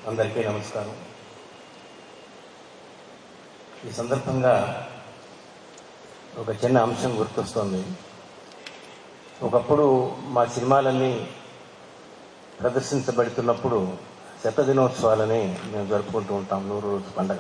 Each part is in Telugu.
అందరికీ నమస్కారం ఈ సందర్భంగా ఒక చిన్న అంశం గుర్తొస్తోంది ఒకప్పుడు మా సినిమాలన్నీ ప్రదర్శించబడుతున్నప్పుడు శత దినోత్సవాలని మేము జరుపుకుంటూ ఉంటాం నూరు రోజు పండగ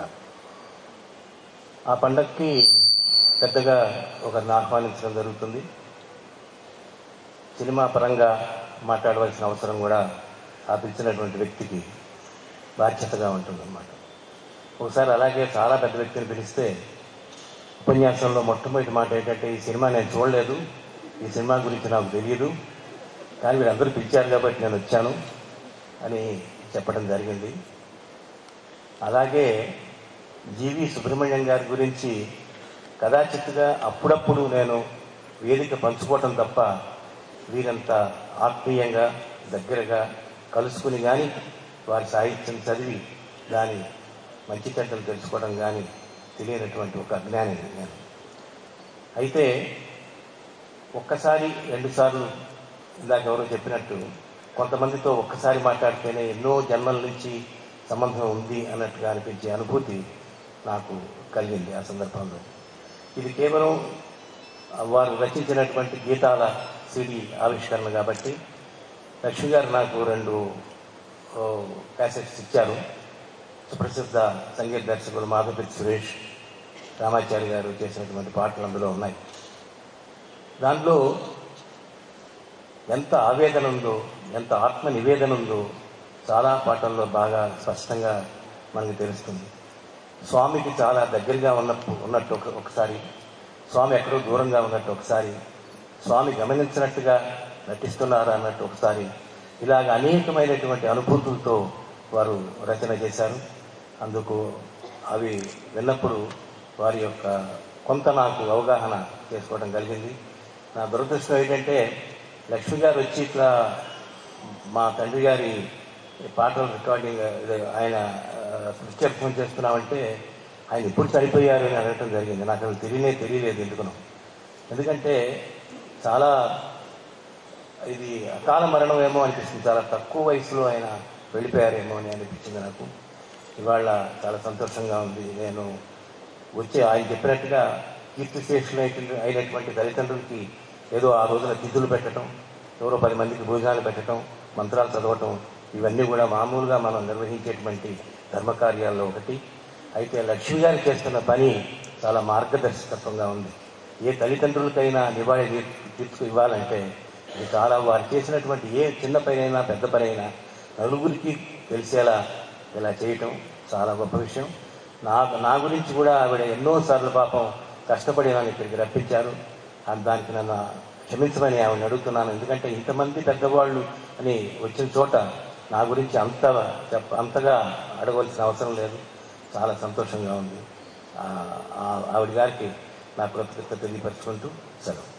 ఆ పండగకి పెద్దగా ఒకరిని ఆహ్వానించడం జరుగుతుంది సినిమా పరంగా మాట్లాడవలసిన అవసరం కూడా ఆ పిలిచినటువంటి వ్యక్తికి బాధ్యతగా ఉంటుందన్నమాట ఒకసారి అలాగే చాలా పెద్ద వ్యక్తిని పిలిస్తే ఉపన్యాసంలో మొట్టమొదటి మాట ఏంటంటే ఈ సినిమా నేను చూడలేదు ఈ సినిమా గురించి నాకు తెలియదు కానీ వీళ్ళందరూ పిలిచారు కాబట్టి నేను వచ్చాను అని చెప్పడం జరిగింది అలాగే జీవి సుబ్రహ్మణ్యం గారి గురించి కదాచిత్తుగా అప్పుడప్పుడు నేను వేదిక పంచుకోవటం తప్ప వీరంత ఆత్మీయంగా దగ్గరగా కలుసుకుని కానీ వారి సాహిత్యం చదివి దాని మంచి చెడ్డలు తెలుసుకోవడం కానీ తెలియనటువంటి ఒక అజ్ఞాని నేను అయితే ఒక్కసారి రెండుసార్లు ఇందాక ఎవరో చెప్పినట్టు కొంతమందితో ఒక్కసారి మాట్లాడితేనే ఎన్నో జన్మల నుంచి సంబంధం ఉంది అన్నట్టుగా అనిపించే అనుభూతి నాకు కలిగింది ఆ సందర్భంలో ఇది కేవలం వారు రచించినటువంటి గీతాల సిడి ఆవిష్కరణ కాబట్టి లక్ష్మి గారు నాకు రెండు ఓ, క్యాసెట్స్ ఇచ్చారు సుప్రసిద్ధ సంగీత దర్శకులు మాధవపతి సురేష్ రామాచారి గారు చేసినటువంటి పాటలు అందులో ఉన్నాయి దాంట్లో ఎంత ఆవేదన ఉందో ఎంత ఆత్మ నివేదన ఉందో చాలా పాటల్లో బాగా స్పష్టంగా మనకు తెలుస్తుంది స్వామికి చాలా దగ్గరగా ఉన్నట్టు ఉన్నట్టు ఒక ఒకసారి స్వామి ఎక్కడో దూరంగా ఉన్నట్టు ఒకసారి స్వామి గమనించినట్టుగా నటిస్తున్నారు అన్నట్టు ఒకసారి ఇలాగ అనేకమైనటువంటి అనుభూతులతో వారు రచన చేశారు అందుకు అవి విన్నప్పుడు వారి యొక్క కొంత నాకు అవగాహన చేసుకోవడం కలిగింది నా దురదృష్టం ఏంటంటే లక్ష్మి గారు వచ్చి ఇట్లా మా తండ్రి గారి పాటల రికార్డింగ్ ఇదే ఆయన ఫోన్ చేస్తున్నామంటే ఆయన ఎప్పుడు చనిపోయారు అని అడగటం జరిగింది నాకు అసలు తెలియనే తెలియలేదు ఎందుకునో ఎందుకంటే చాలా ఇది అకాల మరణం ఏమో అనిపిస్తుంది చాలా తక్కువ వయసులో ఆయన వెళ్ళిపోయారేమో అని అనిపించింది నాకు ఇవాళ చాలా సంతోషంగా ఉంది నేను వచ్చి ఆయన చెప్పినట్టుగా కీర్తిశేషులు అయినటువంటి తల్లిదండ్రులకి ఏదో ఆ రోజున తిథులు పెట్టడం ఎవరో పది మందికి భోజనాలు పెట్టడం మంత్రాలు చదవటం ఇవన్నీ కూడా మామూలుగా మనం నిర్వహించేటువంటి ధర్మకార్యాల్లో ఒకటి అయితే లక్ష్మి గారు చేస్తున్న పని చాలా మార్గదర్శకత్వంగా ఉంది ఏ తల్లిదండ్రులకైనా నివాళి తీ- తీర్చుకు ఇవ్వాలంటే ఇది చాలా వారు చేసినటువంటి ఏ చిన్న పనైనా పెద్ద పనైనా నలుగురికి తెలిసేలా ఇలా చేయటం చాలా గొప్ప విషయం నా నా గురించి కూడా ఆవిడ ఎన్నోసార్లు పాపం కష్టపడి నన్ను ఇక్కడికి రప్పించారు ఆ దానికి నన్ను క్షమించమని ఆవిడని అడుగుతున్నాను ఎందుకంటే ఇంతమంది పెద్దవాళ్ళు అని వచ్చిన చోట నా గురించి అంత చెప్ప అంతగా అడగవలసిన అవసరం లేదు చాలా సంతోషంగా ఉంది ఆ- ఆ- ఆవిడ గారికి నా కృతజ్ఞత తెలియపరుచుకుంటూ సెలవు